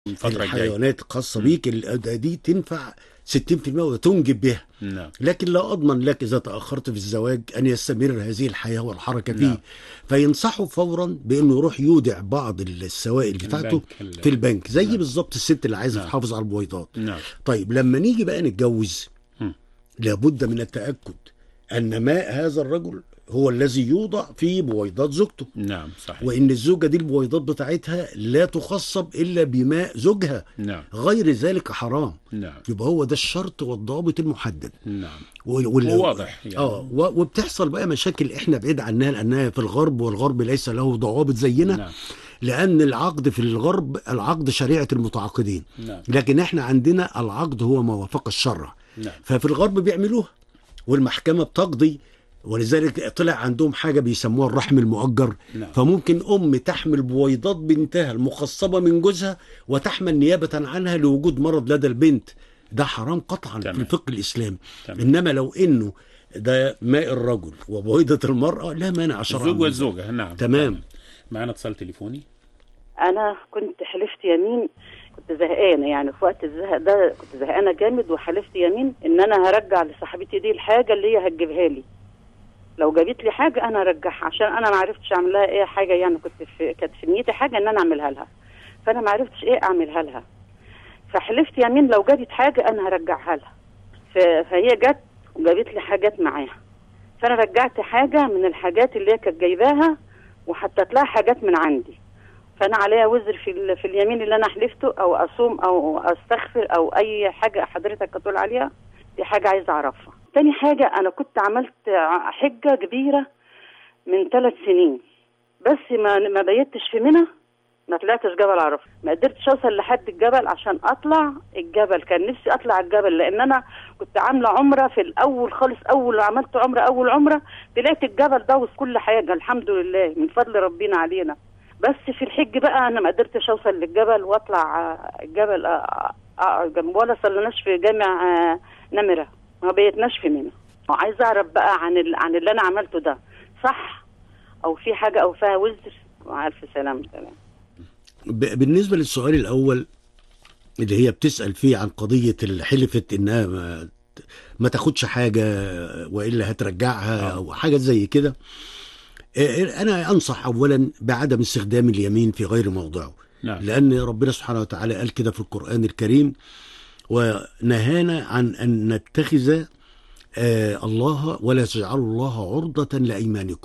الفتره الجايه الحيوانات الخاصه بيك ال- دي تنفع 60% وتنجب بها نعم لكن لا أضمن لك إذا تأخرت في الزواج أن يستمر هذه الحياة والحركة فيه نعم. فينصحه فورا بأنه يروح يودع بعض السوائل بتاعته البنك ال- في البنك زي نعم. بالظبط الست اللي عايزة نعم. تحافظ على البويضات نعم طيب لما نيجي بقى نتجوز مم. لابد من التأكد أن ماء هذا الرجل هو الذي يوضع في بويضات زوجته نعم صحيح وإن الزوجة دي البويضات بتاعتها لا تخصب إلا بماء زوجها نعم غير ذلك حرام نعم يبقى هو ده الشرط والضابط المحدد نعم وال... وال... هو واضح يعني. اه و- وبتحصل بقى مشاكل احنا بعيد عنها لانها في الغرب والغرب ليس له ضوابط زينا نعم لان العقد في الغرب العقد شريعه المتعاقدين نعم لكن احنا عندنا العقد هو ما وافق الشرع نعم ففي الغرب بيعملوها والمحكمه بتقضي ولذلك طلع عندهم حاجه بيسموها الرحم المؤجر نعم. فممكن ام تحمل بويضات بنتها المخصبه من جوزها وتحمل نيابه عنها لوجود مرض لدى البنت ده حرام قطعا تمام. في الفقه الاسلامي تمام. انما لو انه ده ماء الرجل وبويضه المراه لا مانع شرعا الزوج من والزوجه نعم تمام. معنا اتصال تليفوني انا كنت حلفت يمين كنت زهقانه يعني في وقت الزهق ده كنت زهقانه جامد وحلفت يمين ان انا هرجع لصاحبتي دي الحاجه اللي هي هتجيبها لي لو جابت لي حاجه انا ارجعها عشان انا ما عرفتش اعمل لها ايه حاجه يعني كنت في كانت في نيتي حاجه ان انا اعملها لها فانا ما عرفتش ايه اعملها لها فحلفت يمين لو جابت حاجه انا هرجعها لها ف- فهي جت وجابت لي حاجات معاها فانا رجعت حاجه من الحاجات اللي هي كانت جايباها وحطيت لها حاجات من عندي فانا عليا وزر في ال- في اليمين اللي انا حلفته او اصوم او استغفر او اي حاجه حضرتك هتقول عليها دي حاجه عايزه اعرفها تاني حاجه انا كنت عملت ع- حجه كبيره من ثلاث سنين بس ما ما بيتش في منى ما طلعتش جبل عرفه ما قدرتش اوصل لحد الجبل عشان اطلع الجبل كان نفسي اطلع الجبل لان انا كنت عامله عمره في الاول خالص اول عملت عمره اول عمره طلعت الجبل ده وكل حاجه الحمد لله من فضل ربنا علينا بس في الحج بقى انا ما قدرتش اوصل للجبل واطلع آه، الجبل آه، آه، جنب ولا صليناش في جامع آه، نمره ما بيتناش في منى وعايزه اعرف بقى عن ال- عن اللي انا عملته ده صح او في حاجه او فيها وزر والف سلامه سلام ب- بالنسبه للسؤال الاول اللي هي بتسال فيه عن قضيه اللي حلفت انها ما, ما تاخدش حاجه والا هترجعها آه. او حاجه زي كده آه، انا انصح اولا بعدم استخدام اليمين في غير موضعه نعم لأن ربنا سبحانه وتعالى قال كده في القرآن الكريم ونهانا عن أن نتخذ آه الله ولا تجعلوا الله عرضة لأيمانكم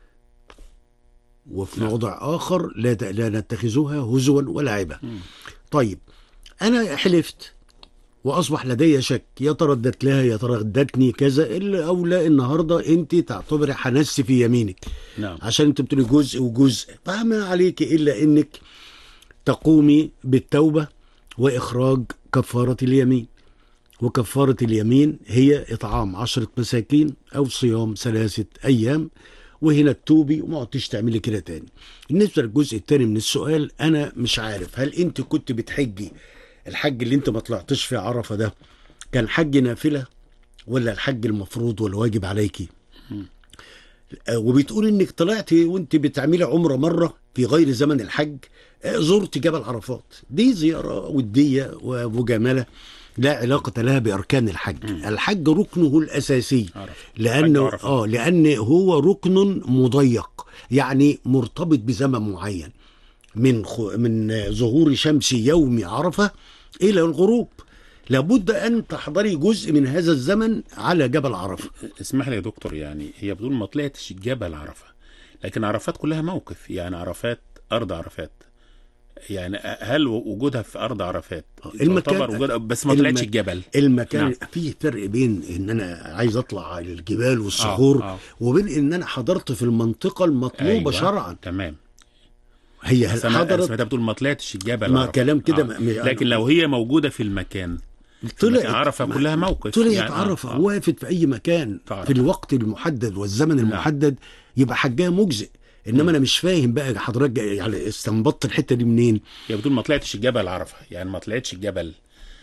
وفي نعم. موضع آخر لا ت- لا نتخذوها هزوا ولعبا مم. طيب أنا حلفت وأصبح لدي شك يا ترى ادت لها يا ترى ادتني كذا إلا أو لا النهاردة أنت تعتبري حنست في يمينك نعم عشان انت بتقولي جزء وجزء فما عليك الا انك تقومي بالتوبه واخراج كفاره اليمين وكفاره اليمين هي اطعام عشره مساكين او صيام ثلاثه ايام وهنا تتوبي وما عدتش تعملي كده تاني بالنسبه للجزء التاني من السؤال انا مش عارف هل انت كنت بتحجي الحج اللي انت ما طلعتش في عرفه ده كان حج نافله ولا الحج المفروض والواجب عليكي آه، وبتقول انك طلعتي وانت بتعملي عمره مره في غير زمن الحج آه، زرت جبل عرفات دي زياره وديه ومجامله لا علاقه لها باركان الحج الحج ركنه الاساسي عرف لانه حج عرفة. اه لان هو ركن مضيق يعني مرتبط بزمن معين من خ... من ظهور شمس يوم عرفه الى الغروب لابد ان تحضري جزء من هذا الزمن على جبل عرفه اسمح لي يا دكتور يعني هي بتقول ما طلعتش جبل عرفه لكن عرفات كلها موقف يعني عرفات ارض عرفات يعني هل وجودها في ارض عرفات المكان- تعتبر وجود بس ما طلعتش الم- الجبل المكان نعم. فيه فرق بين ان انا عايز اطلع على الجبال والصخور آه، آه. وبين ان انا حضرت في المنطقه المطلوبه أيوة. شرعا تمام هي بس هل انا حضرت سمعتها بتقول ما طلعتش الجبل ما عرفة. كلام كده آه. ما- ما- لكن لو هي موجوده في المكان طلعت عرفه ما- كلها موقف طلعت يعني، آه، عرفه آه. وقفت في اي مكان تعرف. في الوقت المحدد والزمن المحدد يبقى حجها مجزئ انما انا مش فاهم بقى حضرتك جاي- يعني استنبطت الحته دي منين هي بتقول ما طلعتش الجبل عرفه يعني ما طلعتش الجبل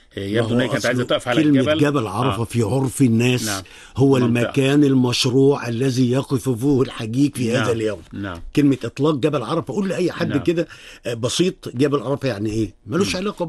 يبدو ان هي كانت عايزه تقف على كلمة الجبل جبل عرفة آه. في عرف الناس نعم. هو منطقة. المكان المشروع الذي يقف فيه الحجيج في نعم. هذا اليوم نعم كلمة إطلاق جبل عرفة قول لأي حد نعم. كده آه، بسيط جبل عرفة يعني إيه ملوش علاقة